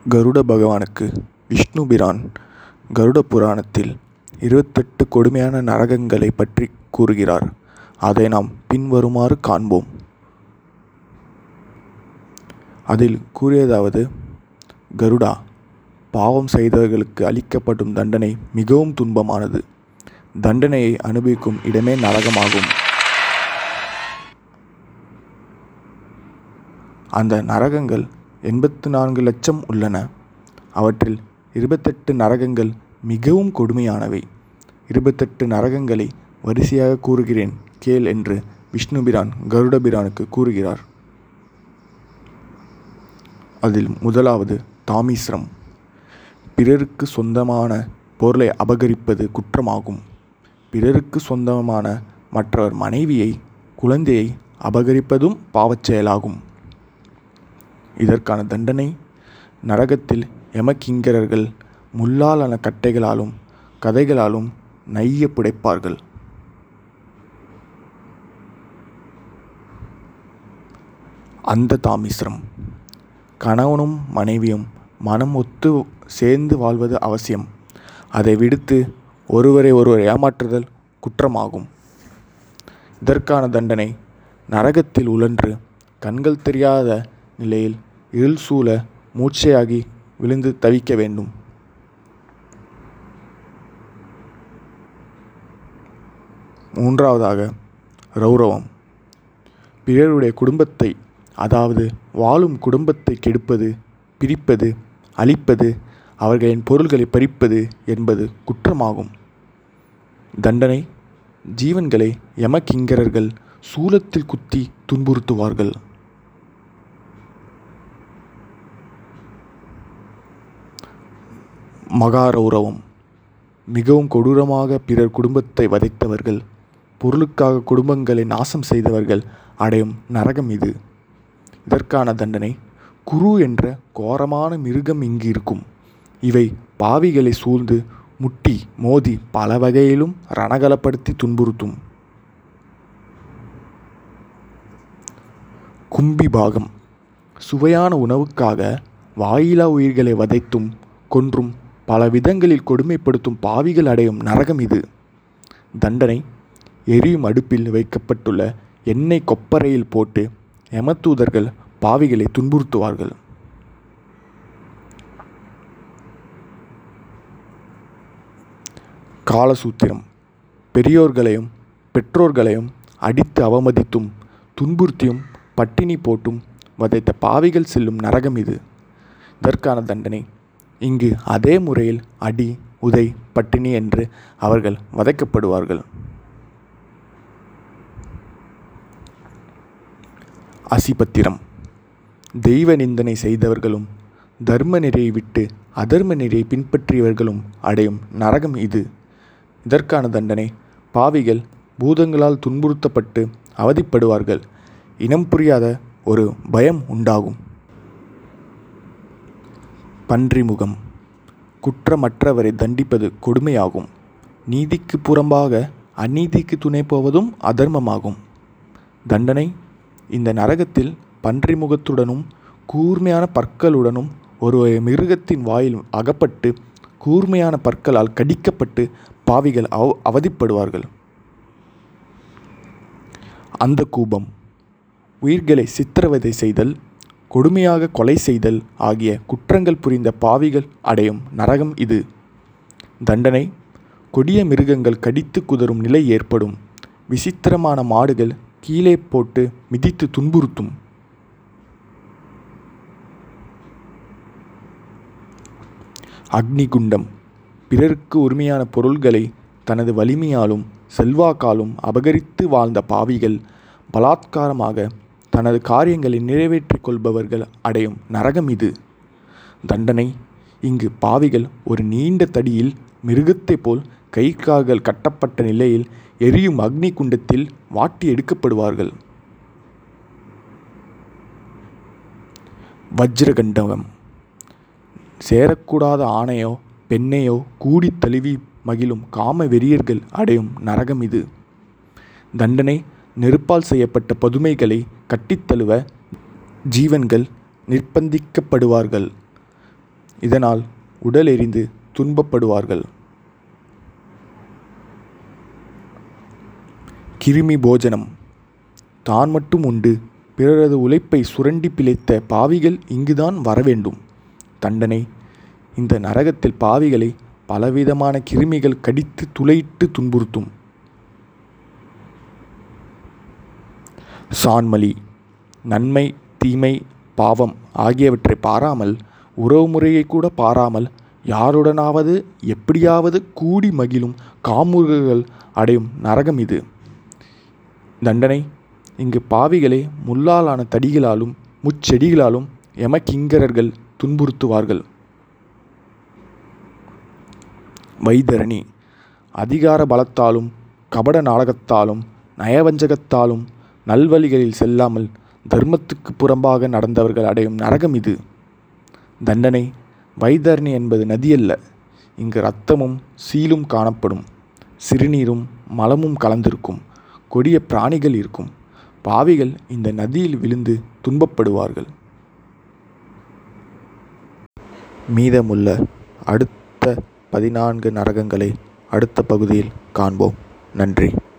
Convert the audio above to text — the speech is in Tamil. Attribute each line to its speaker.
Speaker 1: கருட பகவானுக்கு விஷ்ணு பிரான் கருட புராணத்தில் இருபத்தெட்டு கொடுமையான நரகங்களைப் பற்றிக் கூறுகிறார் அதை நாம் பின்வருமாறு காண்போம் அதில் கூறியதாவது கருடா பாவம் செய்தவர்களுக்கு அளிக்கப்படும் தண்டனை மிகவும் துன்பமானது தண்டனையை அனுபவிக்கும் இடமே நரகமாகும் அந்த நரகங்கள் எண்பத்து நான்கு லட்சம் உள்ளன அவற்றில் இருபத்தெட்டு நரகங்கள் மிகவும் கொடுமையானவை இருபத்தெட்டு நரகங்களை வரிசையாக கூறுகிறேன் கேள் என்று விஷ்ணுபிரான் கருடபிரானுக்கு கூறுகிறார் அதில் முதலாவது தாமிஸ்ரம் பிறருக்கு சொந்தமான பொருளை அபகரிப்பது குற்றமாகும் பிறருக்கு சொந்தமான மற்றவர் மனைவியை குழந்தையை அபகரிப்பதும் பாவச் செயலாகும் இதற்கான தண்டனை நரகத்தில் யமகிங்கரர்கள் முள்ளாலான கட்டைகளாலும் கதைகளாலும் நைய புடைப்பார்கள் அந்த தாமிஸ்ரம் கணவனும் மனைவியும் மனம் ஒத்து சேர்ந்து வாழ்வது அவசியம் அதை விடுத்து ஒருவரை ஒருவர் ஏமாற்றுதல் குற்றமாகும் இதற்கான தண்டனை நரகத்தில் உழன்று கண்கள் தெரியாத நிலையில் இருள் சூழ மூர்ச்சையாகி விழுந்து தவிக்க வேண்டும் மூன்றாவதாக ரௌரவம் பிறருடைய குடும்பத்தை அதாவது வாழும் குடும்பத்தை கெடுப்பது பிரிப்பது அழிப்பது அவர்களின் பொருள்களை பறிப்பது என்பது குற்றமாகும் தண்டனை ஜீவன்களை யமகிங்கரர்கள் சூலத்தில் குத்தி துன்புறுத்துவார்கள் மகாரௌரவம் மிகவும் கொடூரமாக பிறர் குடும்பத்தை வதைத்தவர்கள் பொருளுக்காக குடும்பங்களை நாசம் செய்தவர்கள் அடையும் நரகம் இது இதற்கான தண்டனை குரு என்ற கோரமான மிருகம் இங்கு இருக்கும் இவை பாவிகளை சூழ்ந்து முட்டி மோதி பல வகையிலும் ரணகலப்படுத்தி துன்புறுத்தும் கும்பி பாகம் சுவையான உணவுக்காக வாயிலா உயிர்களை வதைத்தும் கொன்றும் பல விதங்களில் கொடுமைப்படுத்தும் பாவிகள் அடையும் நரகம் இது தண்டனை எரியும் அடுப்பில் வைக்கப்பட்டுள்ள எண்ணெய் கொப்பரையில் போட்டு யமதூதர்கள் பாவிகளை துன்புறுத்துவார்கள் காலசூத்திரம் பெரியோர்களையும் பெற்றோர்களையும் அடித்து அவமதித்தும் துன்புறுத்தியும் பட்டினி போட்டும் வதைத்த பாவிகள் செல்லும் நரகம் இது இதற்கான தண்டனை இங்கு அதே முறையில் அடி உதை பட்டினி என்று அவர்கள் வதைக்கப்படுவார்கள் அசிபத்திரம் தெய்வ நிந்தனை செய்தவர்களும் தர்ம நெறியை விட்டு அதர்ம நெறியை பின்பற்றியவர்களும் அடையும் நரகம் இது இதற்கான தண்டனை பாவிகள் பூதங்களால் துன்புறுத்தப்பட்டு அவதிப்படுவார்கள் இனம் புரியாத ஒரு பயம் உண்டாகும் பன்றிமுகம் குற்றமற்றவரை தண்டிப்பது கொடுமையாகும் நீதிக்கு புறம்பாக அநீதிக்கு துணை போவதும் அதர்மமாகும் தண்டனை இந்த நரகத்தில் பன்றிமுகத்துடனும் கூர்மையான பற்களுடனும் ஒரு மிருகத்தின் வாயில் அகப்பட்டு கூர்மையான பற்களால் கடிக்கப்பட்டு பாவிகள் அவ அவதிப்படுவார்கள் அந்த கூபம் உயிர்களை சித்திரவதை செய்தல் கொடுமையாக கொலை செய்தல் ஆகிய குற்றங்கள் புரிந்த பாவிகள் அடையும் நரகம் இது தண்டனை கொடிய மிருகங்கள் கடித்து குதறும் நிலை ஏற்படும் விசித்திரமான மாடுகள் கீழே போட்டு மிதித்து துன்புறுத்தும் அக்னிகுண்டம் பிறருக்கு உரிமையான பொருள்களை தனது வலிமையாலும் செல்வாக்காலும் அபகரித்து வாழ்ந்த பாவிகள் பலாத்காரமாக தனது காரியங்களை நிறைவேற்றிக் கொள்பவர்கள் அடையும் நரகம் இது தண்டனை இங்கு பாவிகள் ஒரு நீண்ட தடியில் மிருகத்தைப் போல் கை கால்கள் கட்டப்பட்ட நிலையில் எரியும் அக்னி குண்டத்தில் வாட்டி எடுக்கப்படுவார்கள் வஜ்ரகண்டகம் சேரக்கூடாத ஆணையோ பெண்ணையோ கூடி தழுவி மகிழும் காம வெறியர்கள் அடையும் நரகம் இது தண்டனை நெருப்பால் செய்யப்பட்ட பதுமைகளை கட்டித் தழுவ ஜீவன்கள் நிர்பந்திக்கப்படுவார்கள் இதனால் உடல் எரிந்து துன்பப்படுவார்கள் கிருமி போஜனம் தான் மட்டும் உண்டு பிறரது உழைப்பை சுரண்டி பிழைத்த பாவிகள் இங்குதான் வரவேண்டும் தண்டனை இந்த நரகத்தில் பாவிகளை பலவிதமான கிருமிகள் கடித்து துளையிட்டு துன்புறுத்தும் சான்மலி நன்மை தீமை பாவம் ஆகியவற்றை பாராமல் உறவுமுறையை கூட பாராமல் யாருடனாவது எப்படியாவது கூடி மகிழும் காமுகர்கள் அடையும் நரகம் இது தண்டனை இங்கு பாவிகளை முள்ளாலான தடிகளாலும் முச்செடிகளாலும் எமக்கிங்கரர்கள் துன்புறுத்துவார்கள் வைதரணி அதிகார பலத்தாலும் கபட நாடகத்தாலும் நயவஞ்சகத்தாலும் நல்வழிகளில் செல்லாமல் தர்மத்துக்கு புறம்பாக நடந்தவர்கள் அடையும் நரகம் இது தண்டனை வைதரணி என்பது நதியல்ல இங்கு இரத்தமும் சீலும் காணப்படும் சிறுநீரும் மலமும் கலந்திருக்கும் கொடிய பிராணிகள் இருக்கும் பாவிகள் இந்த நதியில் விழுந்து துன்பப்படுவார்கள் மீதமுள்ள அடுத்த பதினான்கு நரகங்களை அடுத்த பகுதியில் காண்போம் நன்றி